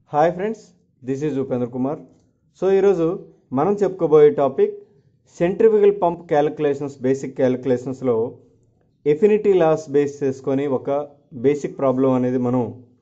hi friends this is Upendra Kumar so ఈరోజు మనం చెప్పుకోబోయే topic centrifugal pump calculations basic క్యాలిక్యులేషన్స్లో ఎఫినిటీ లాస్ బేస్ చేసుకొని ఒక బేసిక్ ప్రాబ్లం అనేది మనం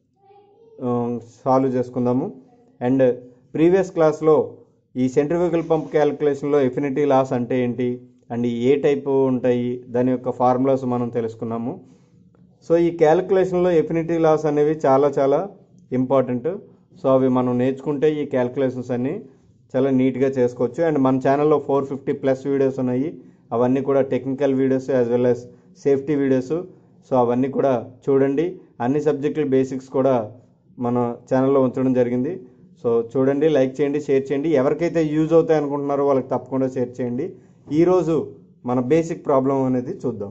సాల్వ్ చేసుకుందాము అండ్ ప్రీవియస్ క్లాస్లో ఈ సెంట్రిఫికల్ పంప్ క్యాలిక్యులేషన్లో ఎఫినిటీ లాస్ అంటే ఏంటి అండ్ ఏ టైపు ఉంటాయి దాని యొక్క ఫార్ములాస్ మనం తెలుసుకున్నాము సో ఈ క్యాలిక్యులేషన్లో ఎఫినిటీ లాస్ అనేవి చాలా చాలా ఇంపార్టెంట్ సో అవి మనం నేర్చుకుంటే ఈ క్యాలిక్యులేషన్స్ అన్ని చాలా నీట్గా చేసుకోవచ్చు అండ్ మన ఛానల్లో ఫోర్ ఫిఫ్టీ ప్లస్ వీడియోస్ ఉన్నాయి అవన్నీ కూడా technical videos as well as safety videos so అవన్నీ కూడా చూడండి అన్ని సబ్జెక్టుల బేసిక్స్ కూడా మన ఛానల్లో ఉంచడం జరిగింది సో చూడండి లైక్ చేయండి షేర్ చేయండి ఎవరికైతే యూజ్ అవుతాయి అనుకుంటున్నారో వాళ్ళకి తప్పకుండా షేర్ చేయండి ఈరోజు మన బేసిక్ ప్రాబ్లం అనేది చూద్దాం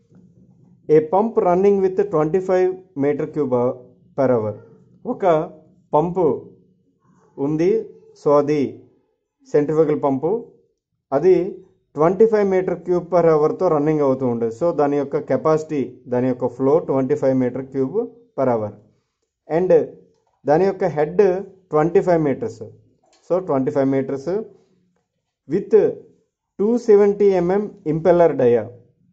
a pump running with twenty five metre cube per hour ఒక పంపు ఉంది సో అది సెంట్రిఫికల్ పంపు అది twenty five metre cube per అవర్తో రన్నింగ్ అవుతూ ఉండేది సో దాని యొక్క కెపాసిటీ దాని యొక్క flow twenty five metre cube per hour and దాని యొక్క head twenty five metres so twenty five metres with two seventy mm impeller dia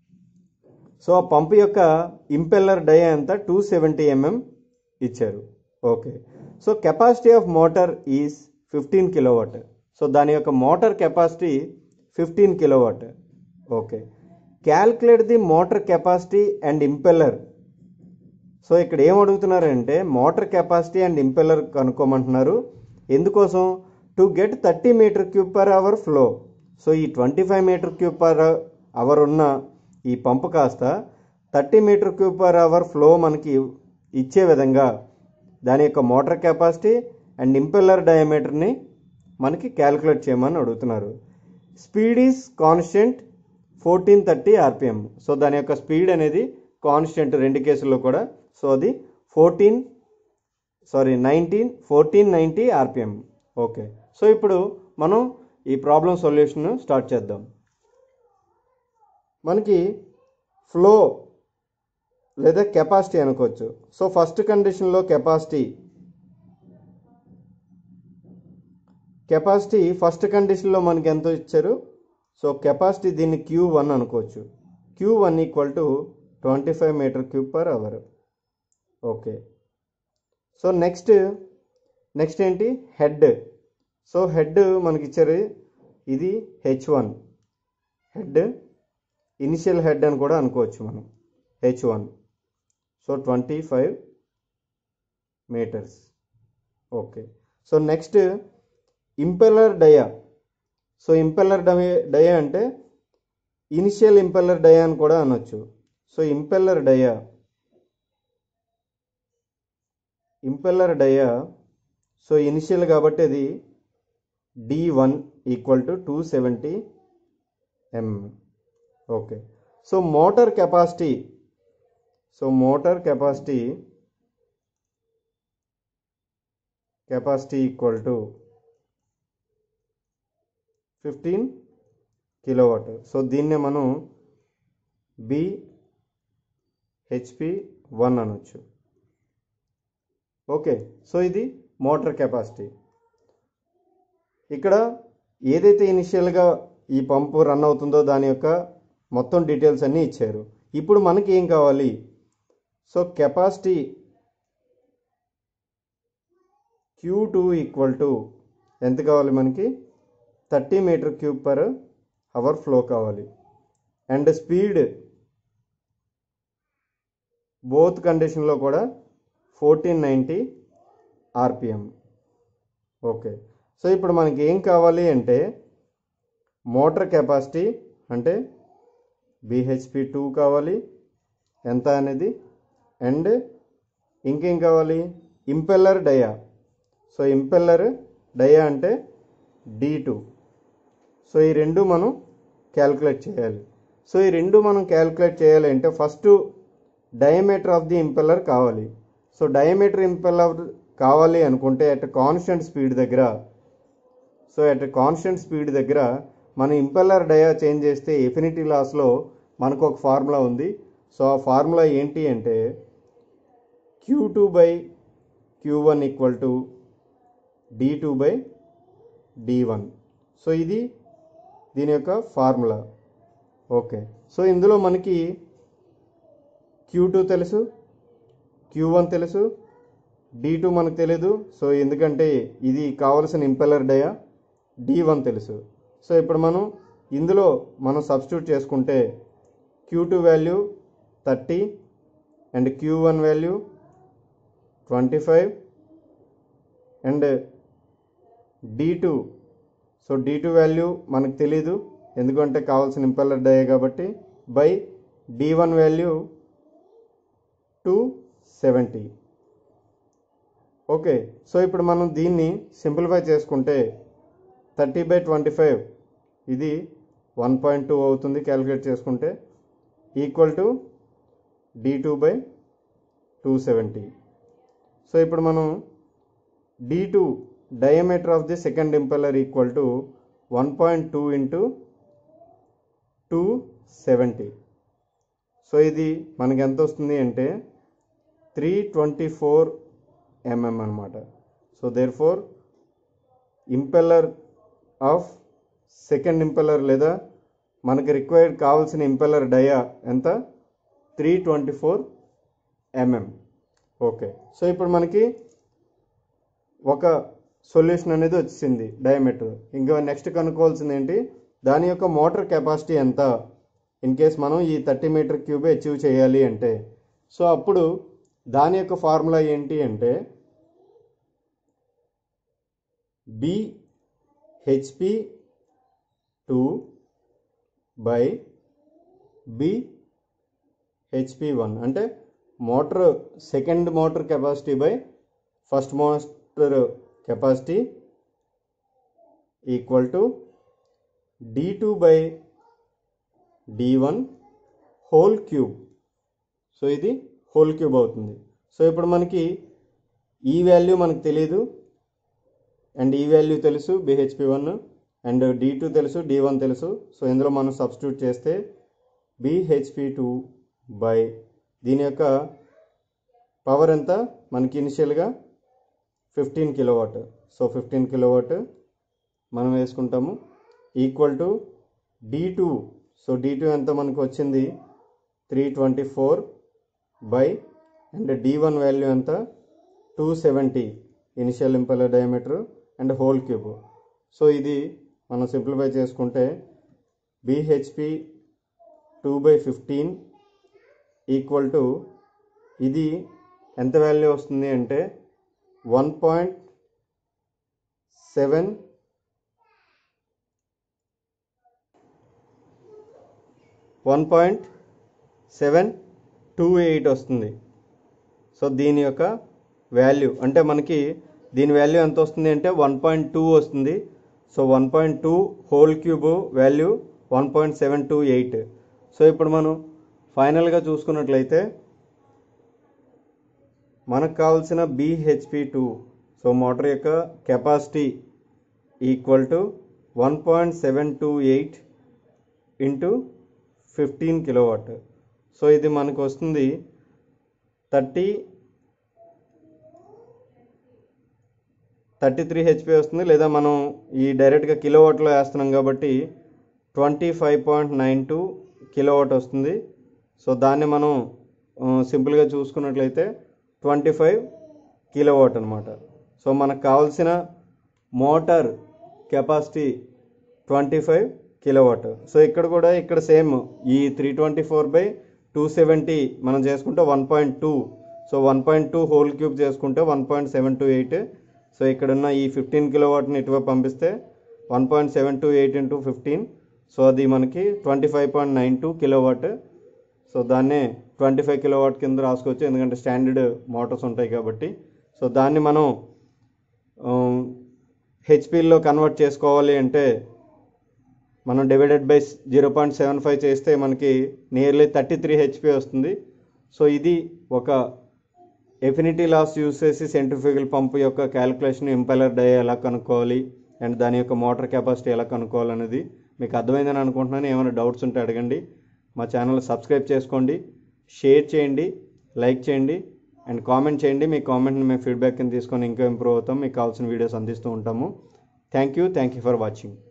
so ఆ పంపు యొక్క ఇంపెల్లర్ డయా ఎంత టూ సెవెంటీ ఎంఎం ఇచ్చారు okay so capacity of motor is fifteen kilowatt so దాని యొక్క motor capacity fifteen kilowatt okay calculate the motor capacity and impeller so ఇక్కడ ఏం అడుగుతున్నారంటే motor capacity and impeller కనుక్కోమంటున్నారు ఎందుకోసం to get thirty metre cube per hour flow so ఈ twenty five metre cube per hour ఉన్న ఈ pump కాస్త thirty metre cube per hour flow మనకి ఇచ్చే విధంగా దాని యొక్క మోటార్ కెపాసిటీ అండ్ ఇంపెల్లర్ డయామీటర్ని మనకి క్యాలిక్యులేట్ చేయమని అడుగుతున్నారు speed is constant fourteen thirty RPM so దాని యొక్క స్పీడ్ అనేది కాన్స్టెంట్ రెండు కేసుల్లో కూడా సో అది fourteen sorry nineteen fourteen ninety RPM okay so ఇప్పుడు మనం ఈ ప్రాబ్లం సొల్యూషన్ స్టార్ట్ చేద్దాం మనకి ఫ్లో లేదా కెపాసిటీ అనుకోవచ్చు సో ఫస్ట్ కండిషన్లో కెపాసిటీ కెపాసిటీ ఫస్ట్ కండిషన్లో మనకి ఎంతో ఇచ్చారు సో కెపాసిటీ దీన్ని క్యూ వన్ అనుకోవచ్చు Q one equal to twenty five metre cube per hour okay so next next ఏంటి హెడ్ సో హెడ్ మనకి ఇచ్చారు ఇది H one head initial head అని కూడా అనుకోవచ్చు మనం H one so twenty five metres okay so next impeller dia so impeller dia dia అంటే initial impeller dia అని కూడా అనొచ్చు so impeller dia impeller dia so initial కాబట్టి అది D one equal to two seventy M okay so motor capacity so motor capacity capacity equal to fifteen kilowatt so దీన్నే మనం B HP one అనొచ్చు okay so ఇది motor capacity ఇక్కడ ఏదైతే ఇనిషియల్గా ఈ పంపు రన్ అవుతుందో దాని యొక్క మొత్తం డీటెయిల్స్ అన్నీ ఇచ్చారు ఇప్పుడు మనకి ఏం కావాలి so capacity Q two equal to ఎంత కావాలి మనకి thirty metre cube per hour flow కావాలి అండ్ స్పీడ్ బోత్ కండిషన్లో కూడా fourteen ninety RPM okay so ఇప్పుడు మనకి ఏం కావాలి అంటే మోటార్ కెపాసిటీ అంటే బిహెచ్పి టూ కావాలి ఎంత అనేది అండ్ ఇంకేం కావాలి impeller dia so impeller dia అంటే డి టూ సో ఈ రెండు మనం క్యాల్కులేట్ చేయాలి సో ఈ రెండు మనం క్యాల్కులేట్ చేయాలి అంటే first diameter of the impeller కావాలి సో డయామీటర్ ఇంపెల్లర్ కావాలి అనుకుంటే అట్ కాన్స్టెంట్ స్పీడ్ దగ్గర సో అట్ కాన్స్టెంట్ స్పీడ్ దగ్గర మన ఇంపెల్లర్ డయా చేంజ్ చేస్తే ఎఫినిటీ లాస్లో మనకు ఒక ఫార్ములా ఉంది సో ఆ ఫార్ములా ఏంటి అంటే Q two by Q one equal to D two by D one so ఇది దీని యొక్క ఫార్ములా ఓకే సో ఇందులో మనకి క్యూ టూ తెలుసు క్యూ వన్ తెలుసు డి టూ మనకు తెలియదు సో ఎందుకంటే ఇది కావలసిన ఇంపెల్లర్ డయా డి వన్ తెలుసు సో ఇప్పుడు మనం ఇందులో మనం సబ్స్టిట్యూట్ చేసుకుంటే Q two value thirty and Q one value twenty five and D two so D two value మనకు తెలీదు ఎందుకంటే కావాల్సిన ఇంపెల్లర్ డయా కాబట్టి by D one value two seventy okay so ఇప్పుడు మనం దీన్ని సింప్లిఫై చేసుకుంటే థర్టీ బై ట్వంటీ ఫైవ్ ఇది వన్ పాయింట్ టూ అవుతుంది క్యాలిక్యులేట్ చేసుకుంటే equal to D two by two seventy so ఇప్పుడు మనం D two diameter of the second impeller equal to one point two into two seventy so ఇది మనకి ఎంత వస్తుంది అంటే త్రీ ట్వంటీ ఫోర్ ఎంఎం అనమాట so there four impeller of second impeller లేదా మనకి రిక్వైర్డ్ కావాల్సిన ఇంపెల్లర్ డయా ఎంత three twenty four mm okay so ఇప్పుడు మనకి ఒక సొల్యూషన్ అనేది వచ్చింది డయామీటర్ ఇంకా నెక్స్ట్ కనుక్కోవాల్సింది ఏంటి దాని యొక్క మోటార్ కెపాసిటీ ఎంత ఇన్ కేస్ మనం ఈ థర్టీ మీటర్ క్యూబ్ అచీవ్ చేయాలి అంటే సో అప్పుడు దాని యొక్క ఫార్ములా ఏంటి అంటే B HP two by B HP one అంటే motor second motor capacity by first motor capacity equal to D two by D one whole cube so ఇది whole cube అవుతుంది సో ఇప్పుడు మనకి ఈ వాల్యూ మనకు తెలియదు అండ్ ఈ వాల్యూ తెలుసు BHP one and D two తెలుసు డి వన్ తెలుసు సో ఇందులో మనం సబ్స్టిట్యూట్ చేస్తే బిహెచ్పి టూ బై దీని యొక్క పవర్ ఎంత మనకి ఇనిషియల్గా fifteen kilowatt so fifteen kilowatt మనం వేసుకుంటాము equal to D two so D two ఎంత మనకు వచ్చింది three twenty four by and D one value ఎంత two seventy initial impeller diameter and whole cube so ఇది మనం సింప్లిఫై చేసుకుంటే BHP two by fifteen equal to ఇది ఎంత value వస్తుంది అంటే one point seven one point seven two eight వస్తుంది so దీని యొక్క వాల్యూ అంటే మనకి దీని వాల్యూ ఎంత వస్తుంది అంటే వన్ పాయింట్ టూ వస్తుంది so one point two whole cube value one point seven two eight so ఇప్పుడు మనం ఫైనల్గా చూసుకున్నట్లయితే మనకు కావాల్సిన బిహెచ్పి టూ సో మోటార్ యొక్క capacity equal to one point seven two eight into fifteen kilowatt so ఇది మనకు వస్తుంది థర్టీ థర్టీ త్రీ హెచ్పి వస్తుంది లేదా మనం ఈ డైరెక్ట్గా కిలోవాట్లో వేస్తున్నాం కాబట్టి twenty five point nine two kilowatt వస్తుంది సో దాన్ని మనం సింపుల్గా చూసుకున్నట్లయితే ట్వంటీ ఫైవ్ కిలోవాట్ అనమాట సో మనకు కావాల్సిన motor capacity twenty five kilowatt so ఇక్కడ కూడా ఇక్కడ సేమ్ ఈ three twenty four by two seventy మనం చేసుకుంటే one point two so one point two whole cube చేసుకుంటే one point seven two eight so ఇక్కడున్న ఈ ఫిఫ్టీన్ కిలోవాట్ని ఇటువైపు పంపిస్తే one point seven two eight into fifteen so అది మనకి twenty five point nine two kilowatt so దాన్నే twenty five kilowatt కింద రాసుకోవచ్చు ఎందుకంటే స్టాండర్డ్ మోటార్స్ ఉంటాయి కాబట్టి సో దాన్ని మనం హెచ్పిలో కన్వర్ట్ చేసుకోవాలి అంటే మనం divided by zero point seven five చేస్తే మనకి నియర్లీ థర్టీ త్రీ హెచ్పి వస్తుంది సో ఇది ఒక ఎఫినిటీ లాస్ యూస్ చేసి సెంట్రిఫ్యూగల్ పంప్ యొక్క క్యాలిక్యులేషన్ ఇంపెలర్ డై ఎలా కనుక్కోవాలి అండ్ దాని యొక్క మోటార్ కెపాసిటీ ఎలా కనుక్కోవాలనేది మీకు అర్థమైందని అనుకుంటున్నాను ఏమైనా డౌట్స్ ఉంటే అడగండి మా ఛానల్ సబ్స్క్రైబ్ చేసుకోండి షేర్ చేయండి లైక్ చేయండి అండ్ కామెంట్ చేయండి మీ కామెంట్ని మేము ఫీడ్బ్యాక్ కింద తీసుకొని ఇంకా ఇంప్రూవ్ అవుతాం మీకు కావాల్సిన వీడియోస్ అందిస్తూ ఉంటాము thank you thank you for watching